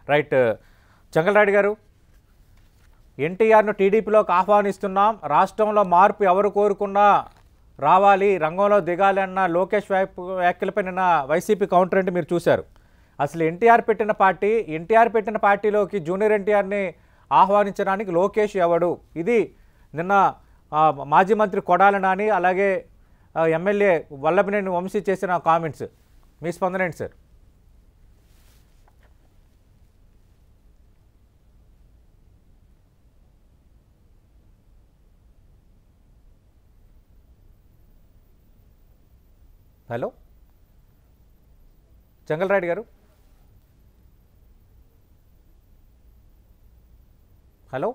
Right చంగలరాయుడు గారు ఎన్టీఆర్ను టీడీపీలోకి ఆహ్వానిస్తున్నాం రాష్ట్రంలో మార్పు ఎవరు కోరుకున్నా రావాలి రంగంలో దిగాలి అన్న లోకేష్ వ్యాప్- వ్యాఖ్యలపై నిన్న వైసీపీ కౌంటర్ అంటే మీరు చూశారు అసలు ఎన్టీఆర్ పెట్టిన పార్టీ ఎన్టీఆర్ పెట్టిన పార్టీలోకి జూనియర్ ఎన్టీఆర్ని ఆహ్వానించడానికి లోకేష్ ఎవడు ఇది నిన్న ఆ, మాజీ మంత్రి కొడాల నాని అలాగే ఆ, ఎమ్మెల్యే వల్లభనేని వంశీ చేసిన కామెంట్స్ మీ స్పందన ఏంటి సార్ హలో జంగల్రాయుడు గారు హలో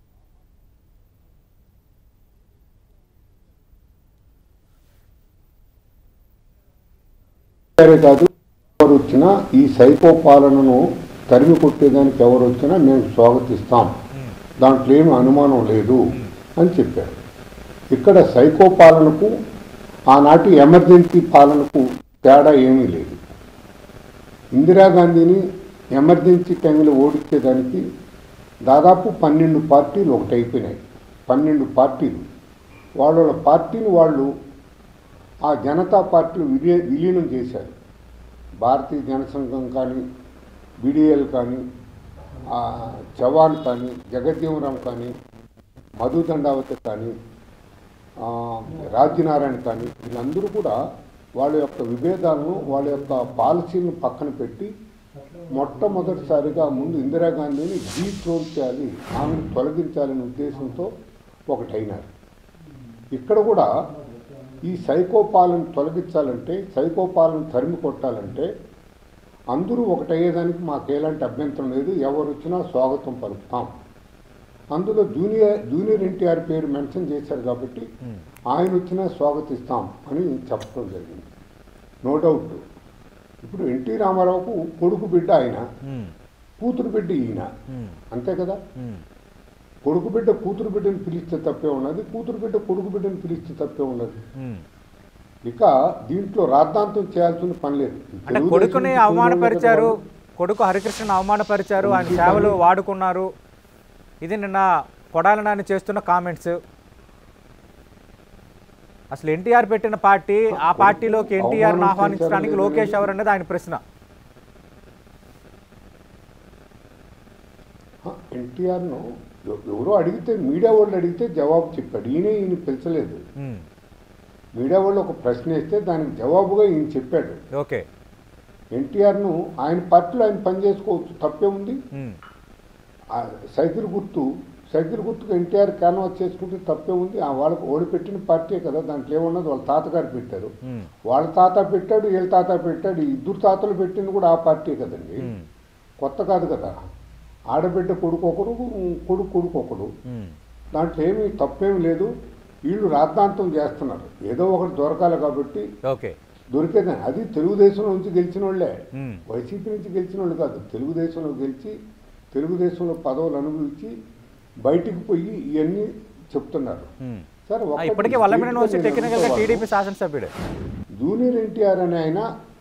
సరే కాదు ఎవరు వచ్చినా ఈ సైకో పాలనను తరిమి కొట్టేదానికి ఎవరు వచ్చినా మేము స్వాగతిస్తాం దాంట్లో ఏమి అనుమానం లేదు అని చెప్పారు ఇక్కడ సైకో పాలనకు ఆనాటి ఎమర్జెన్సీ పాలనకు తేడా ఏమీ లేదు ఇందిరాగాంధీని ఎమర్జెన్సీ టైంలో ఓడించేదానికి దాదాపు పన్నెండు పార్టీలు ఒకటైపోయినాయి పన్నెండు పార్టీలు వాళ్ళ వాళ్ళ పార్టీని వాళ్ళు ఆ జనతా పార్టీలు విలీ విలీనం చేశారు భారతీయ జనసంఘం కానీ బీడీఎల్ కానీ ఆ జవాన్ కానీ జగజ్జీవరాం కానీ మధు దండావతి కానీ ఆ, రాజ్యనారాయణ కానీ వీళ్ళందరూ కూడా వాళ్ళ యొక్క విభేదాలను వాళ్ళ యొక్క పాలసీలను పక్కన పెట్టి మొట్టమొదటిసారిగా ముందు ఇందిరాగాంధీని డీథ్రోన్ చేయాలి ఆమెను తొలగించాలనే ఉద్దేశంతో ఒకటైనారు ఇక్కడ కూడా ఈ సైకోపాలను తొలగించాలంటే సైకోపాలను తరిమి కొట్టాలంటే అందరూ ఒకటయ్యేదానికి మాకు ఎలాంటి అభ్యంతరం లేదు ఎవరు వచ్చినా స్వాగతం పలుకుతాం అందులో జూనియర్ జూనియర్ ఎన్టీఆర్ పేరు మెన్షన్ చేశారు కాబట్టి ఆయన వచ్చినా స్వాగతిస్తాం అని చెప్పడం జరిగింది నో డౌట్ ఇప్పుడు ఎన్టీ రామారావుకు కొడుకు బిడ్డ ఆయన మ్మ్. కూతురు బిడ్డ ఈయన మ్మ్. అంతే కదా మ్మ్. కొడుకు బిడ్డ కూతురు బిడ్డను పిలిస్తే తప్పే ఉన్నది కూతురు బిడ్డ కొడుకు బిడ్డను పిలిస్తే తప్పే ఉన్నది మ్మ్. ఇక దీంట్లో రాద్ధాంతం చేయాల్సిన పని లేదు అంటే తెలుగుదేశం కొడుకుని నుంచి అవమానపరిచారు వాళ్ళు కొడుకు హరికృష్ణను అవమానపరిచారు ఆయన సేవలు వాడుకున్నారు ఇది నిన్న కొడాల నాని చేస్తున్న కామెంట్స్ అసలు ఎన్టీఆర్ పెట్టిన పార్టీ ఆ పార్టీలోకి ఎన్టీఆర్ను అవమానం ఆహ్వానించడానికి చేశారు లోకేష్ ఎవరు అనేది ఆయన ప్రశ్న ఎన్టీఆర్ను ఎవ- ఎవరో అడిగితే మీడియా వాళ్ళు అడిగితే జవాబు చెప్పాడు ఈయనే ఈయన పిలిచలేదు మ్మ్. మీడియా వాళ్ళు ఒక ప్రశ్న వేస్తే దానికి జవాబుగా ఈయన చెప్పాడు ఓకే ఎన్టీఆర్ను ఆయన పార్టీలో ఆయన పని చేసుకోవచ్చు తప్పే ఉంది మ్మ్. ఆ సైకిల్ గుర్తు సైకిల్ గుర్తుకు ఎన్టీఆర్ క్యాన్వాస్ చేసుకుంటే తప్పే ఉంది ఆ వాళ్ళకు ఓడిపెట్టిన పార్టీ కదా దాంట్లో ఏమున్నది వాళ్ళ తాతగారు పెట్టారు మ్మ్. వాళ్ళ తాత పెట్టాడు వీళ్ళ తాత పెట్టాడు ఈ ఇద్దరు తాతలు పెట్టింది కూడా ఆ పార్టీ కదండి మ్మ్. కొత్త కాదు కదా ఆడబిడ్డ కొడుకు ఒకడు కొడుకు కొడుకు ఒకడు మ్మ్. దాంట్లో ఏమీ తప్పేమీ లేదు వీళ్ళు రాద్ధాంతం చేస్తున్నారు ఏదో ఒకటి దొరకాలి కాబట్టి ఓకే దొరికేదని అది తెలుగుదేశం నుంచి గెలిచిన వాళ్ళే మ్మ్. వైసీపీ నుంచి గెలిచిన వాళ్ళు కాదు తెలుగుదేశంలో గెలిచి తెలుగుదేశంలో పదవులు అనుభవించి బయటికి పోయి ఇవన్నీ చెప్తున్నారు మ్మ్. సరే ఆ, ఒక్కటి ఇప్పటికే వల్లభనేని వంశీ నేను టెక్నికల్గా అనుకోవాలి. టీడీపీ శాసనసభ్యుడే జూనియర్ ఎన్టీఆర్ అనే ఆయన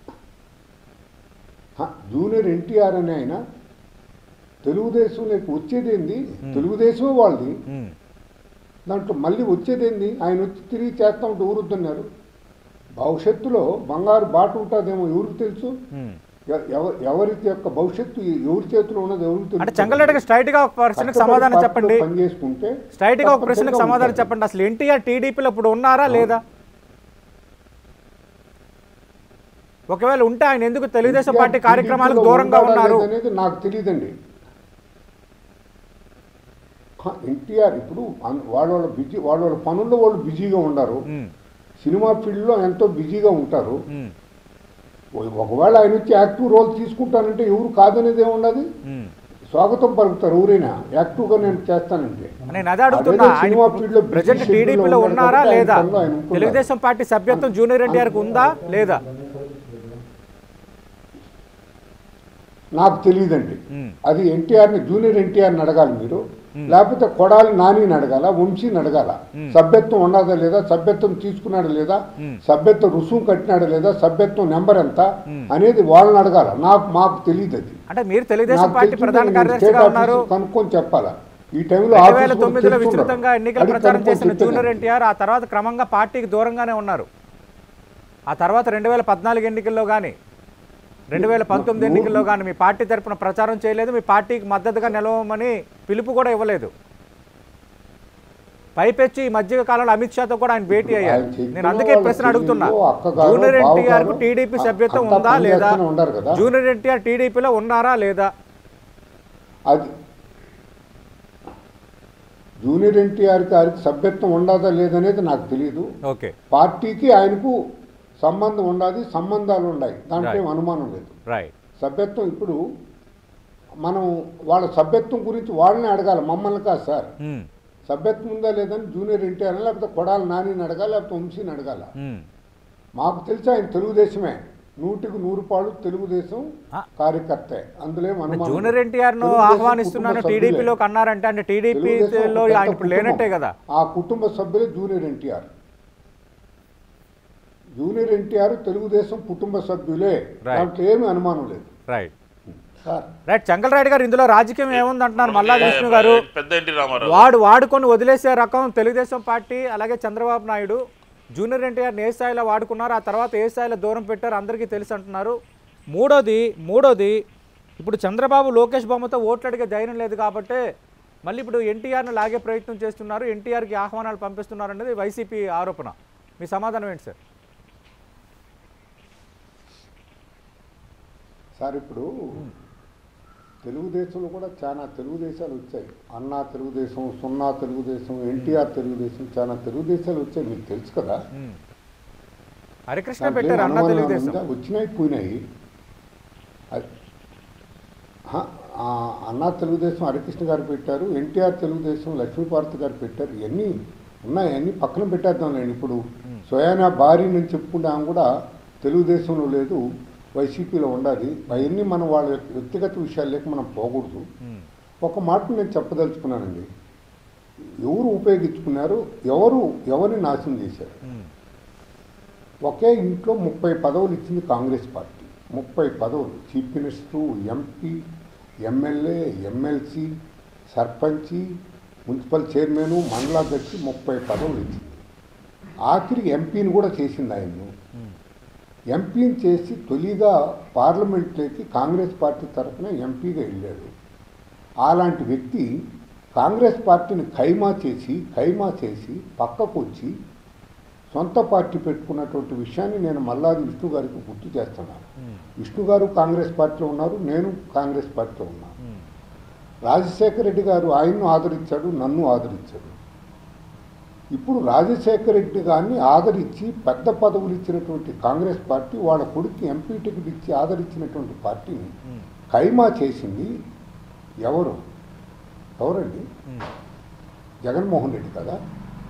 హ, జూనియర్ ఎన్టీఆర్ అనే ఆయన తెలుగుదేశంలోకి వచ్చేదేంది తెలుగుదేశమే వాళ్ళది మ్మ్. దాంట్లో మళ్ళీ వచ్చేదేంది ఆయన వచ్చి తిరిగి చేస్తా ఉంటే ఊరుద్దన్నారు భవిష్యత్తులో బంగారు బాట ఉంటుందేమో ఎవరికి తెలుసు మ్మ్. ఎ- ఎవ- ఎవరి యొక్క భవిష్యత్తు ఎవరి చేతిలో ఉన్నది ఎవరికి తెలుసు అంటే చంగలరెడ్డి స్ట్రైట్ గా ఒక ప్రశ్నకు కష్టపడి సమాధానం పార్టీలో చెప్పండి పని చేసుకుంటే స్ట్రైట్ గా ఒక ప్రశ్నకు తప్పనిసరిగా సమాధానం ఉంటుంది. చెప్పండి అసలు ఎన్టీఆర్ టీడీపీలో ఇప్పుడు ఉన్నారా లేదా ఒకవేళ ఉంటే ఆయన ఎందుకు తెలుగుదేశం ఎన్టీఆర్ పార్టీ కార్యక్రమాలకు టీడీపీలో దూరంగా ఉన్నాడా ఉన్నారు లేదా అనేది నాకు తెలియదండి ఎన్టీఆర్ ఇప్పుడు అన్- వాళ్ళ వాళ్ళ బిజీ వాళ్ళ వాళ్ళ పనుల్లో వాళ్ళు బిజీగా ఉన్నారు ఉమ్, సినిమా ఫీల్డ్లో ఎంతో బిజీగా ఉంటారు ఉమ్, ఒ- ఒకవేళ ఆయన వచ్చి యాక్టివ్ రోల్ తీసుకుంటానంటే ఎవరు కాదనేది ఏమున్నది ఉమ్. స్వాగతం పలుకుతారు ఎవరైనా యాక్టివ్గా నేను చేస్తానంటే నేను అదే అడుగుతున్నా అదేదో సినిమా ఫీల్డ్లో బిజీ ప్రజెంట్ షెడ్యూల్లో టీడీపీలో ఉన్నాడు ఉన్నారా కాబట్టి ఆయన లేదా పనిలో ఆయన ఉంటున్నారు. తెలుగుదేశం పార్టీ సభ్యత్వం జూనియర్ ఎన్టీఆర్కి ఉందా లేదా నాకు తెలియదండి ఉమ్, అది ఎన్టీఆర్ని జూనియర్ ఎన్టీఆర్ని అడగాలి మీరు లేకపోతే కొడాలి నానిని అడగాల వంశీని అడగాల సభ్యత్వం ఉన్నదా లేదా సభ్యత్వం తీసుకున్నాడా లేదా సభ్యత్వం రుసుము కట్టినాడా లేదా సభ్యత్వం నెంబర్ ఎంత అనేది వాళ్ళని అడగాల నాకు మాకు తెలియదు అది అంటే మీరు తెలుగుదేశం నాకు పార్టీ తెలిసిందే ప్రధాన నేను కార్యదర్శిగా స్టేట్ ఉన్నారు ఆఫీసులో కనుక్కొని చెప్పాలా ఈ టైంలో రెండు ఆఫీస్ వేల కూడా తొమ్మిదిలో తెలుసుకున్నారు. విస్తృతంగా ఎన్నికల అడిగి ప్రచారం కనుక్కొని చేసిన చెప్పేదాన్ని. జూనియర్ ఎన్టీఆర్ ఆ తర్వాత క్రమంగా పార్టీకి దూరంగానే ఉన్నారు ఆ తర్వాత రెండు వేల పద్నాలుగు ఎన్నికల్లో కానీ రెండు వేల పంతొమ్మిది ఎన్నికల్లో కానీ మీ పార్టీ తరపున ప్రచారం చేయలేదు మీ పార్టీకి మద్దతుగా నిలవమని పిలుపు కూడా ఇవ్వలేదు పైపెచ్చి ఈ మధ్య కాలంలో అమిత్ షాతో కూడా ఆయన భేటీ అయ్యారు ఆయన చెప్పిన నేను అందుకే వాళ్ళ ప్రశ్న అడుగుతున్నా చెల్లెలు, అక్కగారు, జూనియర్ ఎన్టీఆర్ కు బావగారు టీడీపీ అ- సభ్యత్వం అంతా ఉందా పని లేదా చేస్తూనే ఉండారు కదా. జూనియర్ ఎన్టీఆర్ టీడీపీలో ఉన్నారా లేదా అది జూనియర్ ఎన్టీఆర్ గారికి సభ్యత్వం ఉండదా లేదనేది నాకు తెలియదు ఓకే పార్టీకి ఆయనకు సంబంధం ఉండాలి సంబంధాలు ఉన్నాయి దాంట్లో ఏం అనుమానం లేదు రైట్ సభ్యత్వం ఇప్పుడు మనం వాళ్ళ సభ్యత్వం గురించి వాళ్ళని అడగాలి మమ్మల్ని కాదు సార్ సభ్యత్వం ఉందా లేదని జూనియర్ ఎన్టీఆర్ లేకపోతే కొడాలి నానిని అడగాలి లేకపోతే వంశీని అడగాల మాకు తెలిసి ఆయన తెలుగుదేశమే నూటికి నూరు పాళ్ళు తెలుగుదేశం ఆ. కార్యకర్తే అందులో ఏం అనుమానం జూనియర్ లేదు. ఎన్టీఆర్ ను తెలుగుదేశం ఆహ్వానిస్తున్నాను కుటుంబ సభ్యులే. టీడీపీలోకి అన్నారంటే అంటే తెలుగుదేశం టీడీపీలో ఒక పెద్ద ఆయన ఇప్పుడు లేనట్టే కుటుంబం. కదా ఆ కుటుంబ సభ్యులే జూనియర్ ఎన్టీఆర్ జూనియర్ ఎన్టీఆర్ తెలుగుదేశం కుటుంబ సభ్యులే Right. దాంట్లో ఏమీ అనుమానం లేదు రైట్ సార్ రైట్ చంగలరాయుడు గారు ఇందులో రాజకీయం ఏముంది అంటున్నారు మల్లాది విష్ణు గారు పెద్ద ఎన్టీ రామారావు వాడు వాడుకొని వదిలేసే రకం తెలుగుదేశం పార్టీ అలాగే చంద్రబాబు నాయుడు జూనియర్ ఎన్టీఆర్ ఏ స్థాయిలో వాడుకున్నారు ఆ తర్వాత ఏ స్థాయిలో దూరం పెట్టారు అందరికీ తెలుసు అంటున్నారు మూడోది మూడోది ఇప్పుడు చంద్రబాబు లోకేష్ బొమ్మతో ఓట్లు అడిగే ధైర్యం లేదు కాబట్టి మళ్ళీ ఇప్పుడు ఎన్టీఆర్ను లాగే ప్రయత్నం చేస్తున్నారు ఎన్టీఆర్కి ఆహ్వానాలు పంపిస్తున్నారు అనేది వైసీపీ ఆరోపణ మీ సమాధానం ఏంటి సార్ సార్ ఇప్పుడు తెలుగుదేశంలో కూడా చాలా తెలుగుదేశాలు వచ్చాయి అన్నా తెలుగుదేశం సున్నా తెలుగుదేశం ఎన్టీఆర్ తెలుగుదేశం చాలా తెలుగుదేశాలు వచ్చాయి మీకు తెలుసు కదా హరికృష్ణ దాంట్లో పెట్టారు ఏం అన్న అనుమానం తెలుగుదేశం ఉందా? వచ్చినాయి పోయినాయి అది- హ, ఆ, అన్నా తెలుగుదేశం హరికృష్ణ గారు పెట్టారు ఎన్టీఆర్ తెలుగుదేశం లక్ష్మీపార్వతి గారు పెట్టారు ఇవన్నీ ఉన్నాయి అన్నీ పక్కన పెట్టేద్దాం లేండి ఇప్పుడు సోయానా భార్య నుంచి చెప్పుకుంటే ఆమె కూడా తెలుగుదేశంలో లేదు వైసీపీలో ఉండాలి అవన్నీ మనం వాళ్ళ యొక్క వ్యక్తిగత విషయాల్లోకి మనం పోకూడదు ఉమ్, ఒక మాట నేను చెప్పదలుచుకున్నానండి ఎవరు ఉపయోగించుకున్నారు ఎవరు ఎవరిని నాశనం చేశారు ఉమ్, ఒకే ఇంట్లో ముప్పై పదవులు ఇచ్చింది కాంగ్రెస్ పార్టీ ముప్పై పదవులు chief minister MP MLA MLC సర్పంచి మున్సిపల్ చైర్మన్ మండలాధ్యక్షి ముప్పై పదవులు ఇచ్చింది ఆఖరి ఎంపీని కూడా చేసింది ఆయన్ను ఉమ్, ఎంపీని చేసి తొలిగా పార్లమెంట్లోకి కాంగ్రెస్ పార్టీ తరఫున ఎంపీగా వెళ్ళాడు అలాంటి వ్యక్తి కాంగ్రెస్ పార్టీని ఖైమా చేసి ఖైమా చేసి పక్కకు వచ్చి సొంత పార్టీ పెట్టుకున్నటువంటి విషయాన్ని నేను మల్లాది విష్ణు గారికి గుర్తు చేస్తున్నాను ఉమ్, విష్ణు గారు కాంగ్రెస్ పార్టీలో ఉన్నారు నేను కాంగ్రెస్ పార్టీలో ఉన్నాను ఉమ్, రాజశేఖర రెడ్డి గారు ఆయన్ను ఆదరించాడు నన్ను ఆదరించాడు ఇప్పుడు రాజశేఖర రెడ్డి గారిని ఆదరించి పెద్ద పదవులు ఇచ్చినటువంటి కాంగ్రెస్ పార్టీ వాళ్ళ కొడుకు ఎంపీ టికెట్ ఇచ్చి ఆదరించినటువంటి పార్టీని ఉమ్, ఖైమా చేసింది ఎవరు ఎవరండి ఉమ్. జగన్మోహన్ రెడ్డి కదా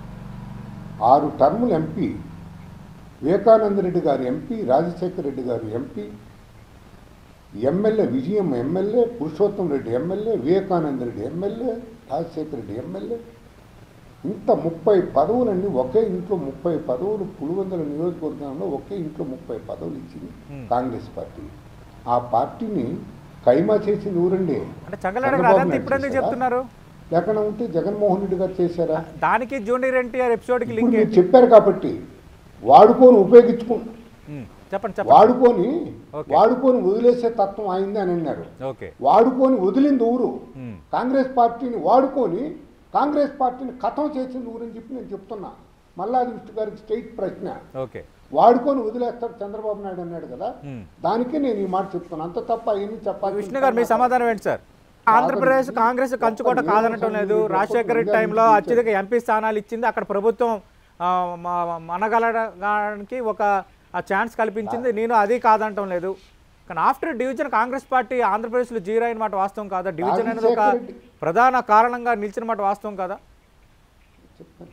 ఆరు టర్ములు ఎంపీ వివేకానంద రెడ్డి గారు ఎంపీ రాజశేఖర రెడ్డి గారు ఎంపీ ఎమ్మెల్యే విజయం MLA Purushottam Reddy MLA Vivekananda Reddy MLA Rajasekhara Reddy MLA ఇంత ముప్పై పదవులన్నీ ఒకే ఇంట్లో ముప్పై పదవులు పులివెందుల నియోజకవర్గంలో ఒకే ఇంట్లో ముప్పై పదవులు ఇచ్చింది Hmm. కాంగ్రెస్ పార్టీ ఆ పార్టీని ఖైమా చేసింది ఊరండి అంటే చంగలరాయుడు గారు చంద్రబాబు అదంతా నాయుడు ఇప్పుడు ఎందుకు చేశారా? చెప్తున్నారు లేకుండా ఉంటే జగన్మోహన్ రెడ్డి గారు చేశారా దానికి జూనియర్ ఎన్టీఆర్ ఎపిసోడ్కి ఇప్పుడు లింక్ మీరు ఏంటి చెప్పారు కాబట్టి వాడుకొని ఉపయోగించుకు ఉమ్, చెప్పండి చెప్పండి వాడుకొని ఓకే. వాడుకొని వదిలేసే తత్వం అయింది అని అన్నారు ఓకే వాడుకొని వదిలింది ఊరు ఉమ్, కాంగ్రెస్ పార్టీని వాడుకొని కాంగ్రెస్ పార్టీని కథం చేసింది ఊరని చెప్పి నేను చెప్తున్నా మల్లాది విష్ణు గారికి స్టేట్ ప్రశ్న ఓకే వాడుకొని వదిలేస్తాడు చంద్రబాబు నాయుడు అన్నాడు కదా ఉమ్. దానికే నేను ఈ మాట చెప్తున్నా అంత తప్ప అవన్నీ చెప్పాలి విష్ణు గారు మీ సమాధానం ఏంటి సార్ ఆంధ్రప్రదేశ్ కాంగ్రెస్ కంచుకోట కాదనటం లేదు రాజశేఖర రెడ్డి టైంలో అత్యధిక ఎంపీ స్థానాలు ఇచ్చింది అక్కడ ప్రభుత్వం ఆ, మ- మనగలడానికి ఒక ఛాన్స్ కల్పించింది నేను అది కాదంటం లేదు కానీ ఆఫ్టర్ డివిజన్ కాంగ్రెస్ పార్టీ ఆంధ్రప్రదేశ్లో జీరో అయిన మాట వాస్తవం కాదా డివిజన్ అనేది ఒక రాజశేఖర రెడ్డి- ప్రధాన కారణంగా నిలిచిన మాట వాస్తవం కాదా చెప్తాను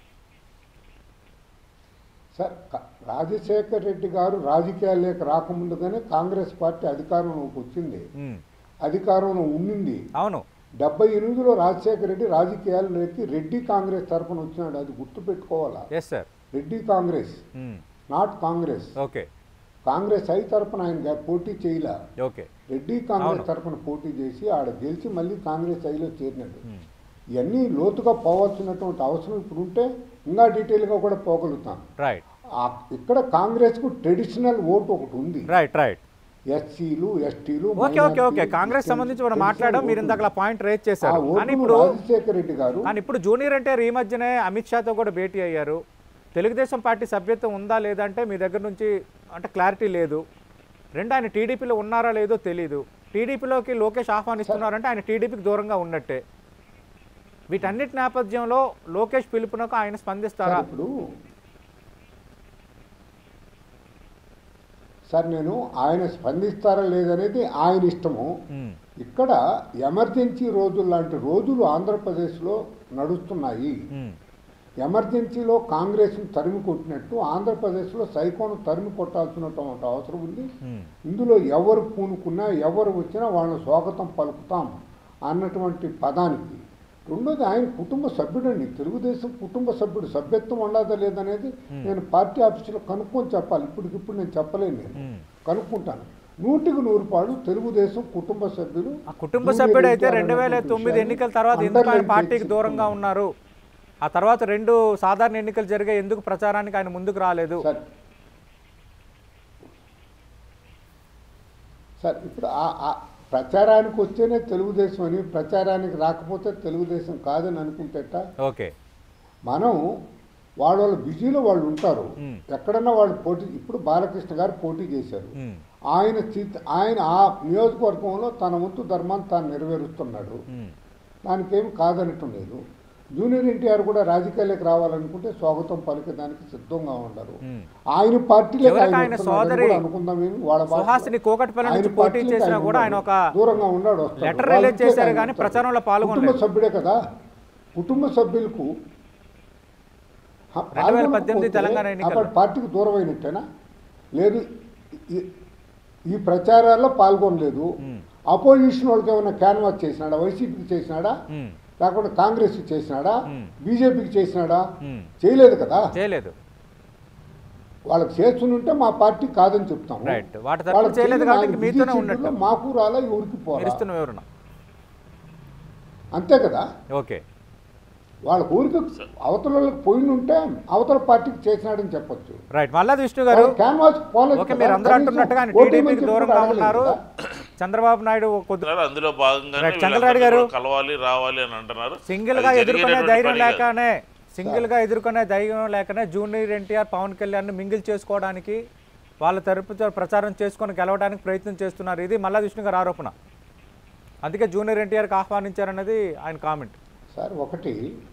సార్ క- రాజశేఖర్ రెడ్డి గారు రాజకీయాల్లోకి రాకముందుగానే కాంగ్రెస్ పార్టీ అధికారంలోకి వచ్చింది ఉమ్, అధికారంలో ఉండింది అవును డెబ్బై ఎనిమిదిలో రాజశేఖర రెడ్డి రాజకీయాల్లోకి రెడ్డి కాంగ్రెస్ తరఫున వచ్చినాడు అది గుర్తుపెట్టుకోవాలా yes sir Reddy Congress not Congress okay Congress I తరఫున ఆయన గా- పోటీ చేయలే ఓకే రెడ్డి కాంగ్రెస్ అవును. తరఫున పోటీ చేసి ఆడ గెలిచి మళ్ళీ కాంగ్రెస్ ఐలో చేరినాడు ఇవన్నీ లోతుగా పోవాల్సినటువంటి అవసరం ఇప్పుడు ఉంటే ఇంకా డీటెయిల్గా కూడా పోగలుగుతాం రైట్ ఆ- ఇక్కడ కాంగ్రెస్కు ట్రెడిషనల్ ఓటు ఒకటి ఉంది రైట్ రైట్ ఎస్సీలు ఎస్టీలు ఓకే ఓకే ఓకే కాంగ్రెస్ సంబంధించి మనం మాట్లాడడం మీరు ఇందాక పాయింట్ రేజ్ చేశారు కానీ ఇప్పుడు రాజశేఖర రెడ్డి గారు కానీ ఇప్పుడు జూనియర్ ఎన్టీఆర్ ఈ మధ్యనే అమిత్ షాతో కూడా భేటీ అయ్యారు తెలుగుదేశం పార్టీ సభ్యత్వం ఉందా లేదా అంటే మీ దగ్గర నుంచి అంటే క్లారిటీ లేదు రెండు ఆయన టీడీపీలో ఉన్నారా లేదో తెలియదు టీడీపీలోకి లోకేష్ ఆహ్వానిస్తున్నారంటే ఆయన టీడీపీకి దూరంగా ఉన్నట్టే వీటన్నిటి నేపథ్యంలో లోకేష్ పిలుపునకు ఆయన స్పందిస్తారా సార్ ఇప్పుడు సార్ నేను ఆయన స్పందిస్తారా లేదనేది ఆయన ఇష్టము ఉమ్, ఇక్కడ ఎమర్జెన్సీ రోజులు లాంటి రోజులు ఆంధ్రప్రదేశ్లో నడుస్తున్నాయి ఉమ్, ఎమర్జెన్సీలో కాంగ్రెస్ను తరిమి కొట్టినట్టు ఆంధ్రప్రదేశ్లో సైకోను తరిమి కొట్టాల్సినటువంటి అవసరం ఉంది ఉమ్, ఇందులో ఎవరు పూనుకున్నా ఎవరు వచ్చినా వాళ్ళని స్వాగతం పలుకుతాం అన్నటువంటి పదానికి రెండోది ఆయన కుటుంబ సభ్యుడండి తెలుగుదేశం కుటుంబ సభ్యుడు సభ్యత్వం ఉండదా లేదనేది నేను పార్టీ ఆఫీసులో కనుక్కొని చెప్పాలి ఇప్పటికిప్పుడు నేను చెప్పలేను నేను ఉమ్. కనుక్కుంటాను నూటికి నూరు పాడు తెలుగుదేశం కుటుంబ సభ్యులు ఆ కుటుంబ జూనియర్ సభ్యుడు అయితే ఎన్టీఆర్ రెండు వేల అన్నటువంటి తొమ్మిది విషయాన్ని ఎన్నికల తర్వాత ఎందుకు ఆయన underline పార్టీకి చేసి దూరంగా ఉన్నారు ఆ తర్వాత రెండు సాధారణ ఎన్నికలు జరిగే ఎందుకు ప్రచారానికి ఆయన ముందుకు రాలేదు సార్ సార్ ఇప్పుడు ఆ ఆ ప్రచారానికి వస్తేనే తెలుగుదేశం అని ప్రచారానికి రాకపోతే తెలుగుదేశం కాదని అనుకుంటేట ఓకే మనం వాళ్ళ వాళ్ళ బిజీలో వాళ్ళు ఉంటారు మ్మ్. ఎక్కడన్నా వాళ్ళు పోటీ ఇప్పుడు బాలకృష్ణ గారు పోటీ చేశారు ఉమ్, ఆయన స్థితి ఆయన ఆ నియోజకవర్గంలో తన వంతు ధర్మాన్ని తాను నెరవేరుస్తున్నాడు ఉమ్, దానికేమి కాదనటం లేదు జూనియర్ ఎన్టీఆర్ కూడా రాజకీయాలకు రావాలనుకుంటే స్వాగతం పలికేదానికి సిద్ధంగా ఉండరు ఉమ్. ఆయన పార్టీలో చివరికి ఆయన సోదరి అనుకుందామేమి వాళ్ళ భాషలో. సుహాసిని కోకట్పల్లి నుంచి ఆయన పోటీ పార్టీలోకి చేసినా ఆయన కూడా ఆయన ఉండడు. ఒక దూరంగా ఉన్నాడు వస్తాడు. లెటర్ వాళ్ళ రిలీజ్ ఇంటికి చేశారు ఆయన కానీ వస్తాడు. ప్రచారంలో పాల్గొనలేదు. కుటుంబ సభ్యుడే కదా కుటుంబ సభ్యులకు హ, 2018 పాల్గొనకపోతే తెలంగాణ ఎన్నికల్లో. అక్కడ పార్టీకి దూరం అయినట్టేనా లేదు ఈ- ఈ ప్రచారాల్లో పాల్గొనలేదు ఉమ్, అపోజిషన్ వాళ్ళకి ఏమైనా క్యాన్వాస్ చేసినాడా వైసీపీకి చేసినాడా ఉమ్, లేకుంటే కాంగ్రెస్కి చేసినాడా మ్మ్. బీజేపీకి చేసినాడా ఉమ్. చేయలేదు కదా చేయలేదు వాళ్ళకి చేస్తుంటే మా పార్టీ కాదని చెప్తాము రైట్ వాటి తరఫున వాళ్ళకి చేయలేదు తెలియదు, కాబట్టి ఆయన ఇంక మీతోనే బిజీ ఉన్నట్టు షెడ్యూల్లో మాకు రాలా ఎవరికి మీరు పోరా ఇస్తున్న వివరణ అంతే కదా ఓకే వాళ్ళ ఊరికి అవతల వాళ్ళకి పోయి ఉంటే అవతల పార్టీకి చేసినాడని చెప్పొచ్చు రైట్ మల్లాది విష్ణు గారు వాళ్ళ క్యాన్వాస్ పోలేదు ఓకే కదా, మీరు అందరూ కనీసం అంటున్నట్టుగా ఆయన ఓటు టీడీపీకి వేయమని చెప్పి దూరంగా అడగలేదు ఉన్నారు కదా. చంద్రబాబు నాయుడు కొద్ది ఉన్నారు. అందులో భాగంగానే రైట్, చంద్రరాయుడు వీళ్ళందరూ గారు. కూడా కలవాలి రావాలి అని అంటున్నారు సింగిల్ గా అది ఎదుర్కొనే జరిగేటటువంటి ధైర్యం పని కాదు. లేకనే సింగిల్ గా ఎదుర్కొనే ధైర్యం లేకనే junior NTR Pawan Kalyan mingle చేసుకోవడానికి వాళ్ళ తరపు ప్రచారం చేసుకొని గెలవడానికి ప్రయత్నం చేస్తున్నారు ఇది మల్లా విష్ణు గారి ఆరోపణ అందుకే జూనియర్ ఎన్టీఆర్కి ఆహ్వానించారన్నది ఆయన కామెంట్ సార్ ఒకటి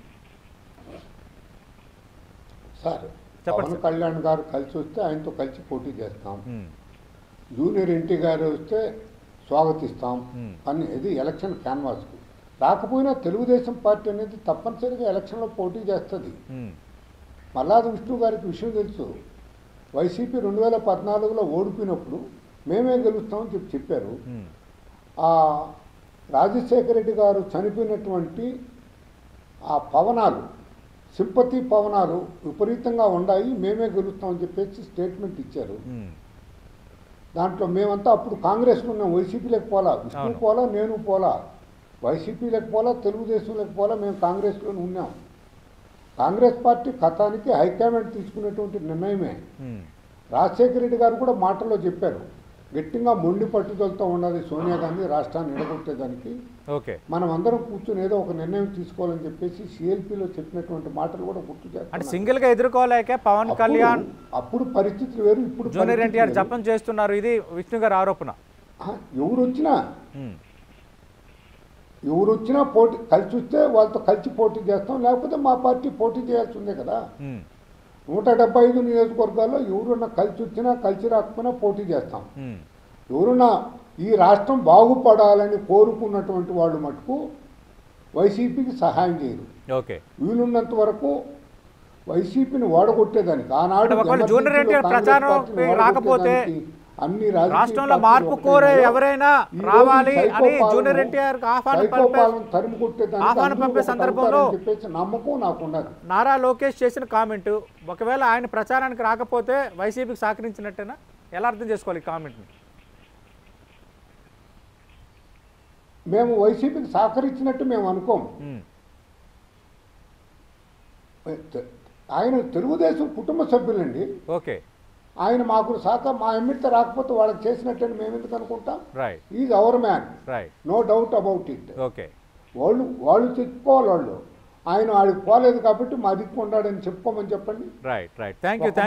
సార్ చెప్పండి పవన్ కళ్యాణ్ గారు కలిసి వస్తే ఆయనతో కలిసి పోటీ చేస్తాం జూనియర్ ఎన్టీ గారు వస్తే స్వాగతిస్తాం మ్మ్. అని ఇది ఎలక్షన్ క్యాన్వాస్కు రాకపోయినా తెలుగుదేశం పార్టీ అనేది తప్పనిసరిగా ఎలక్షన్లో పోటీ చేస్తుంది మల్లాది విష్ణు గారికి విషయం తెలుసు వైసీపీ రెండు వేల పద్నాలుగులో ఓడిపోయినప్పుడు మేమే గెలుస్తామని చెప్పి చెప్పారు ఆ రాజశేఖర రెడ్డి గారు చనిపోయినటువంటి ఆ పవనాలు సింపతి పవనాలు విపరీతంగా ఉన్నాయి మేమే గెలుస్తామని చెప్పేసి స్టేట్మెంట్ ఇచ్చారు దాంట్లో మేమంతా అప్పుడు కాంగ్రెస్లో ఉన్నాం వైసీపీలోకి పోలా విష్ణు అవును. పోలా నేను పోలా వైసీపీలోకి పోలా తెలుగుదేశంలోకి పోలా మేము కాంగ్రెస్లోనే ఉన్నాం కాంగ్రెస్ పార్టీ కథానికి హైకమాండ్ తీసుకునేటువంటి నిర్ణయమే రాజశేఖర రెడ్డి గారు కూడా మాటల్లో చెప్పారు గట్టిగా మొండి పట్టుదలతో ఉన్నది సోనియా గాంధీ రాష్ట్రాన్ని నిలగొట్టేదానికి ఓకే మనం అందరం కూర్చొని ఏదో ఒక నిర్ణయం తీసుకోవాలని చెప్పేసి సిఎల్పిలో చెప్పినటువంటి మాటలు కూడా గుర్తు అంటే చేస్తున్నారు. సింగిల్ గా ఎదుర్కోలేక పవన్ అప్పుడు- కళ్యాణ్ అప్పుడు పరిస్థితులు వేరు ఇప్పుడు జూనియర్ పరిస్థితులు ఎన్టీఆర్ వేరు. జపం చేస్తున్నారు ఇది విష్ణు గారి ఆరోపణ ఆ, ఎవరు వచ్చినా ఉమ్. ఎవరు వచ్చినా పోటీ కలిసి వస్తే వాళ్ళతో కలిసి పోటీ చేస్తాం లేకపోతే మా పార్టీ పోటీ చేయాల్సి ఉంది కదా ఉమ్. నూట డెబ్బై ఐదు నియోజకవర్గాల్లో ఎవరున్నా కలిసి వచ్చినా కలిసి రాకపోయినా పోటీ చేస్తాం ఉమ్. ఎవరున్నా ఈ రాష్ట్రం బాగుపడాలని కోరుకున్నటువంటి వాళ్ళు మటుకు వైసీపీకి సహాయం చేయరు ఓకే వీలున్నంత వరకు వైసీపీని ఓడగొట్టేదానికి ఆనాడు అంటే ఒకవేళ జూనియర్ ఎమర్జెన్సీలో ఎన్టీఆర్ కాంగ్రెస్ ప్రచారం పార్టీని రాకపోతే ఓడగొట్టేదానికి అన్ని రాజకీయ రాష్ట్రంలో పార్టీలు మార్పు ఒకటే కోరే ఉన్నాయో, ఎవరైనా ఈ రోజు రావాలి సైకో అని పాలన- జూనియర్ ఎన్టీఆర్ ఆహ్వానం సైకో పంపే పాలన తరిమి కొట్టేదానికి ఆహ్వానం అందరూ పంపే ఒకటి సందర్భంలో అవుతారని చెప్పేసి నమ్మకం నాకు ఉన్నది నారా లోకేష్ చేసిన కామెంట్ ఒకవేళ ఆయన ప్రచారానికి రాకపోతే వైసీపీకి సహకరించినట్టేనా ఎలా అర్థం చేసుకోవాలి ఈ కామెంట్ని మేము వైసీపీకి సహకరించినట్టు మేము అనుకోం ఉమ్, ఆయన తెలుగుదేశం కుటుంబ సభ్యులండి ఓకే ఆయన మాకు సహకార మా ఎమ్మిడితో రాకపోతే వాళ్ళకి చేసినట్టని మేము ఎందుకు అనుకుంటాం right is our man right no doubt about it okay వాళ్ళు వాళ్ళు చెప్పుకోవాలి వాళ్ళు ఆయన ఆడికి పోలేదు కాబట్టి మా దిక్కు ఉన్నాడని చెప్పుకోమని చెప్పండి రైట్ రైట్ థ్యాంక్ యూ